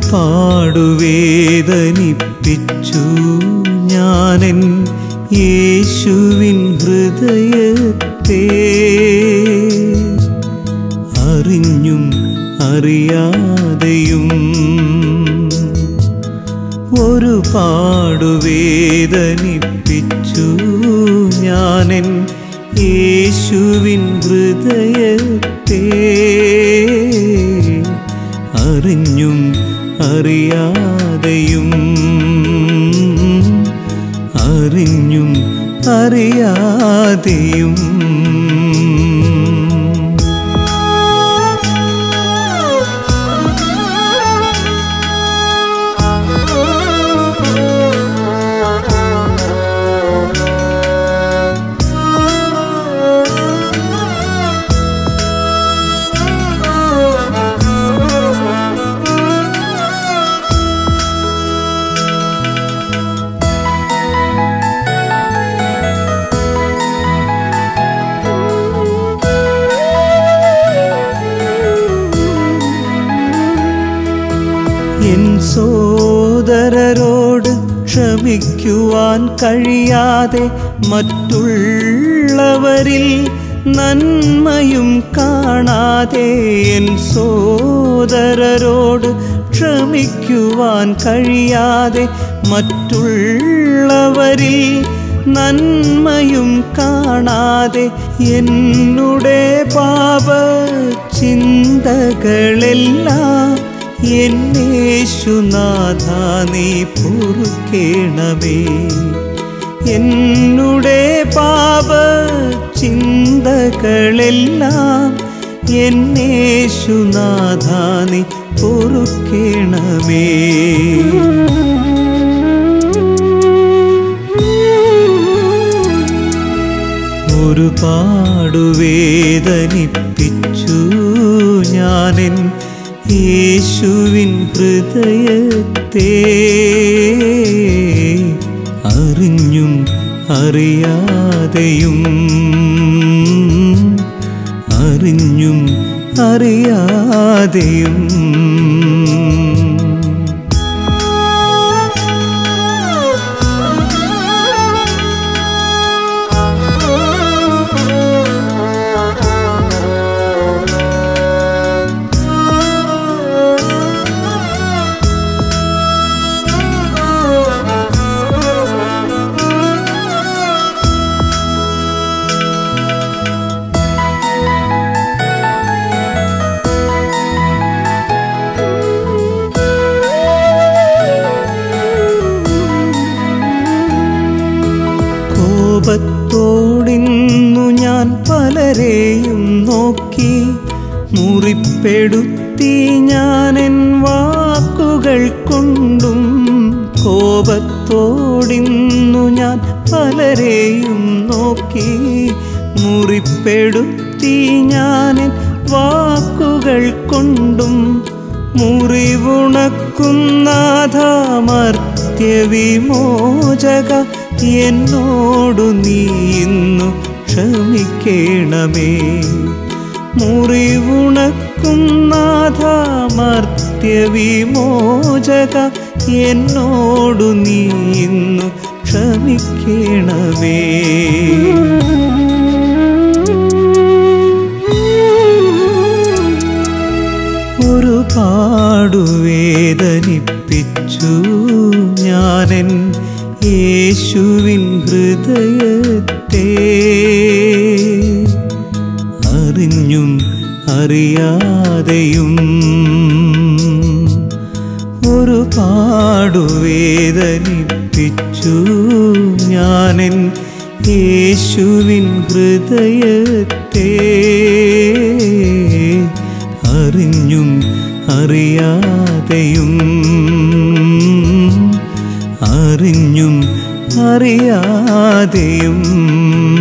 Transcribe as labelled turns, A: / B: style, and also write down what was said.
A: പാടുവേദനിപ്പിച്ചു ഞാനൻ യേശുവിൻ ഹൃദയത്തെ അറിഞ്ഞും അറിയാതെയും ഒരു പാടുവേദനിപ്പിച്ചു ഞാനൻ യേശുവിൻ ഹൃദയത്തെ അറിഞ്ഞും അറിയാതെയും അറിഞ്ഞും അറിയാതെയും എൻ സോദരരോട് ക്ഷമിക്കുവാൻ കഴിയാതെ മറ്റുള്ളവരിൽ നന്മയും കാണാതെ എൻ സോദരരോട് ക്ഷമിക്കുവാൻ കഴിയാതെ മറ്റുള്ളവരിൽ നന്മയും കാണാതെ എന്നുടെ പാപ ചിന്തകളെല്ലാം എന്നേശുനാഥ നീ പൊറുക്കേണമേ എന്നുടെ പാപ ചിന്തകളെല്ലാം എന്നേശുനാഥ നീ പൊറുക്കേണമേ ഒരുപാടു വേദനിപ്പിച്ചു ഞാനെൻ യേശുവിൻ ഹൃദയത്തെ അറിഞ്ഞും അറിയാതെയും അറിഞ്ഞും അറിയാതെയും കോപത്തോടിന്നു ഞാൻ പലരെയും നോക്കി മുറിപ്പെടുത്തി ഞാൻ എൻ വാക്കുകൾ കൊണ്ടും കോപത്തോടിന്നു ഞാൻ പലരെയും നോക്കി മുറിപ്പെടുത്തി ഞാൻ എൻ വാക്കുകൾ കൊണ്ടും മുറിവുണക്കുന്നാഥാമർത്യവിമോചക എന്നോടു നീ ഇന്നു ക്ഷമിക്കണമേ മുറിവുണക്കുന്നാഥാമർത്യവിമോചക എന്നോടു നീ ഇന്നു ക്ഷമിക്കണമേ ഒരു പാടുവേദനിപ്പിച്ചു ഞാനൻ യേശുവിൻ ഹൃദയത്തെ അറിഞ്ഞും അറിയാതെയും ഒരു പാടുവേദനിപ്പിച്ചു ഞാനൻ യേശുവിൻ ഹൃദയത്തെ അറിഞ്ഞും അറിയാതെയും അറിഞ്ഞും അറിയാതെയും